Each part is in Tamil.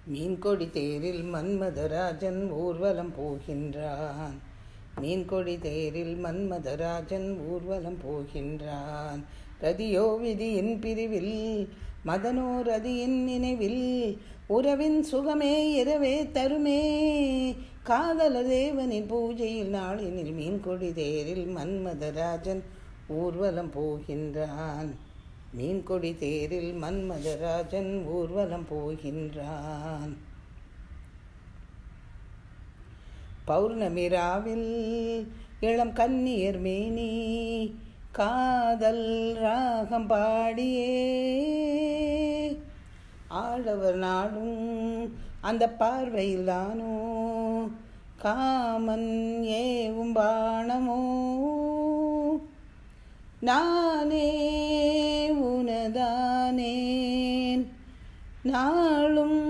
மீன்கொடி தேரில் மன்மதராஜன் ஊர்வலம் போகின்றான் மீன்கொடி தேரில் மன்மதராஜன் ஊர்வலம் போகின்றான் ரதியோ விதியின் பிரிவில் மதனோ ரதியின் நினைவில் உறவின் சுகமே இரவே தருமே காதல தேவனின் பூஜையில் நாளினில் மீன்கொடி தேரில் மன்மதராஜன் ஊர்வலம் போகின்றான் மீன்கொடி தேரில் மன்மதராஜன் ஊர்வலம் போகின்றான் பௌர்ணமி ராவில் இளம் கன்னியர் மேனி காதல் ராகம் பாடியே ஆடவர் நாடும் அந்த பார்வையில் தானோ காமன் ஏவும் பாணமோ நானே உனதானேன் நாளும்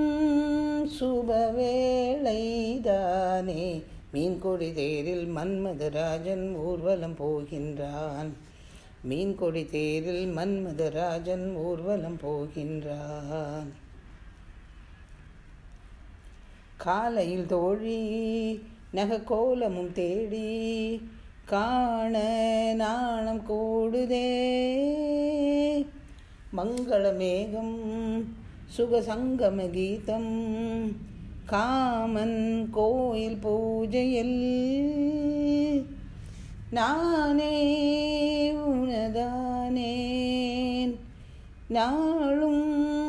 சுபவேளைதானே மீன்கொடி தேரில் மன்மதராஜன் ஊர்வலம் போகின்றான் மீன்கொடி தேரில் மன்மதராஜன் ஊர்வலம் போகின்றான் காலையில் தோழி நகக்கோலமும் தேடி காண நாணம் கூடுதே மங்கள மேகம் சுகசங்கம கீதம் காமன் கோயில் பூஜையில் நானே உனதானேன் நாளும்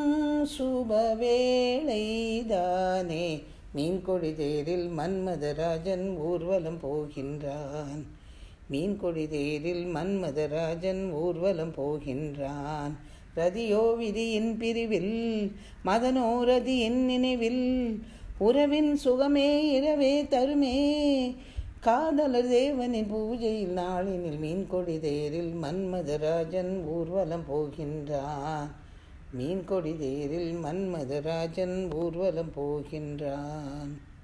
சுபவேளைதானே மீன்கொடி தேரில் மன்மதராஜன் ஊர்வலம் போகின்றான் மீன்கொடி தேரில் மன்மதராஜன் ஊர்வலம் போகின்றான் ரதியோ விதியின் பிரிவில் மதனோ ரதியின் நினைவில் உறவின் சுகமே இரவே தருமே காதலர் தேவனின் பூஜையில் நாளினில் மீன்கொடி தேரில் மன்மதராஜன் ஊர்வலம் போகின்றான் மீன்கொடி தேரில் மன்மதராஜன் ஊர்வலம் போகின்றான்